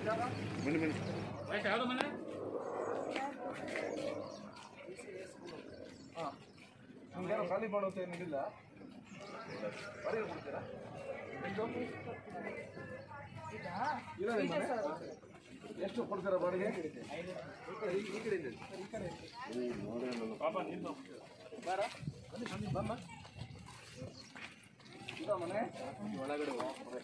ನಿಮ್ಗೇನೋ ಖಾಲಿ ಮಾಡೋದು ಏನಿಲ್ಲ ಬಾಡಿಗೆ ಕೊಡ್ತೀರಾ ಎಷ್ಟು? ಇಲ್ಲ ನಿಮ್ಮ ಮನೆ? ಎಷ್ಟು ಕೊಡ್ತೀರಾ ಬಾಡಿಗೆ ಈ ಕಡೆ ಈ ಕಡೆ ಇದೆ. ಬಾರ. ಬನ್ನಿ, ಬನ್ನಿ, ಬಮ್ಮ. ಇದಾ ಮನೆ ಒಳಗಡೆ ಹೋಗು.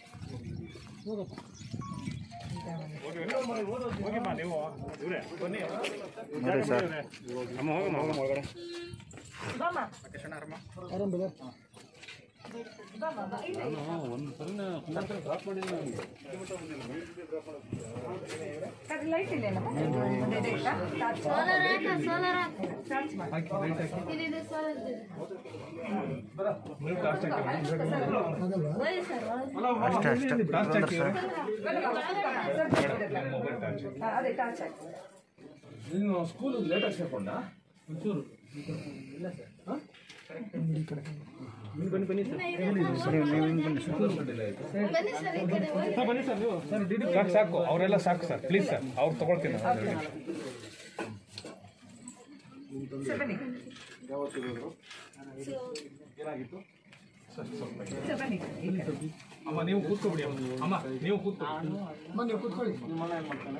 ಲೈಟ್ ಇಲ್ಲ ಸೋಲಾರ್ ಹಾಕ ಸೋಲಾರ್ ಹಾಕ ಇದಿದೆ ಸೋಲಾರ್ ಇದೆ ಒಯ್ಯಿ ಸರ್ ಅದೇ ಟಾರ್ಚ್ ಹಾಕಿ ನೀನು ಸ್ಕೂಲ್ ಲೇಟಾಗಿ ಸೇರ್ಕೊಂಡ ಒಂಚೂರು ಬನ್ನಿ ಸರ್ ಈ ಕಡೆ ಒಯ್ಯಿ ಸಾಕು ಸಾಕು ಅವರೆಲ್ಲ ಸಾಕು ಸರ್ ಪ್ಲೀಸ್ ಸರ್ ಅವ್ರು ತಗೊಳ್ತೀನಿ ಸರ್ ಬನ್ನಿ ಏನಾಗಿತ್ತು ಸರ್ ಬನ್ನಿ ಅಮ್ಮ ನೀವು ಕೂತ್ಕೊಬಿಡಿ ಅಮ್ಮ ಅಮ್ಮ ನೀವು ಕೂತ್ಕೊಳ್ಳಿ ಅಮ್ಮ ನೀವು ಕೂತ್ಕೊಳ್ಳಿ ನಿಮ್ಮನ್ನ ಏನು ಮಾಡ್ತಾನೆ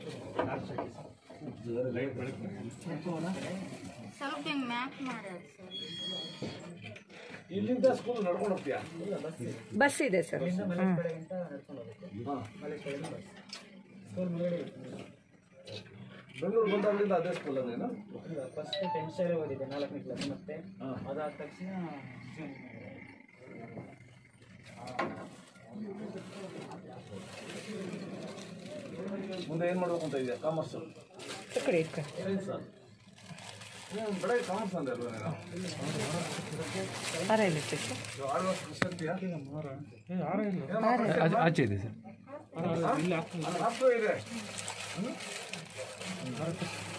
ಲೈಟ್ ಬೆಳಕು ಸ್ವಲ್ಪ ಹಿಂಗೆ ಮ್ಯಾಪ್ ಮಾಡ್ಯಾರ ಸರ್ ಇಲ್ಲಿಂದ ಸ್ಕೂಲ್ ನಡ್ಕೊಂಡು ಹೋಗ್ತೀಯಾ ಬಸ್ ಇದೆ ಸರ್ ಬೆಂಗಳೂರು ಬಂದಾಗಲಿಂದ ಅದೇ ಸ್ಕೂಲ್ ಅದೇನು ಫಸ್ಟ್ ಟೆಂತ್ ಸ್ಟ್ಯಾಂಡರ್ಡ್ ಓದಿದ್ದೆ ನಾಲ್ಕನೇ ಕ್ಲಾಸ್ ಮತ್ತೆ ಅದಾದ ತಕ್ಷಣ ಮುಂದೆ ಏನು ಮಾಡ್ಬೇಕು ಅಂತ ಇದೆಯಾ ಕಾಮರ್ಸ್ ಈ ಕಡೆ ಇಟ್ಕೊ ಸೈನ್ಸ್ ನೀನು ಬೆಳಗ್ಗೆ ಕಾಮರ್ಸ್ ಅಂದೆ ಅಲ್ವಾ ನೀನು ಆರ ಎಲೆಕ್ಟ್ರಿಕ್ ಆಳ್ವಾಸ್ ಕೃಷ್ಣಂತಿಯಾ ಆಚೆ ಇದೆ ಸರ್ ಅಲ್ಲಿ ಹಾಫ್ಟು ಇದೆ ಹ್ಮ್?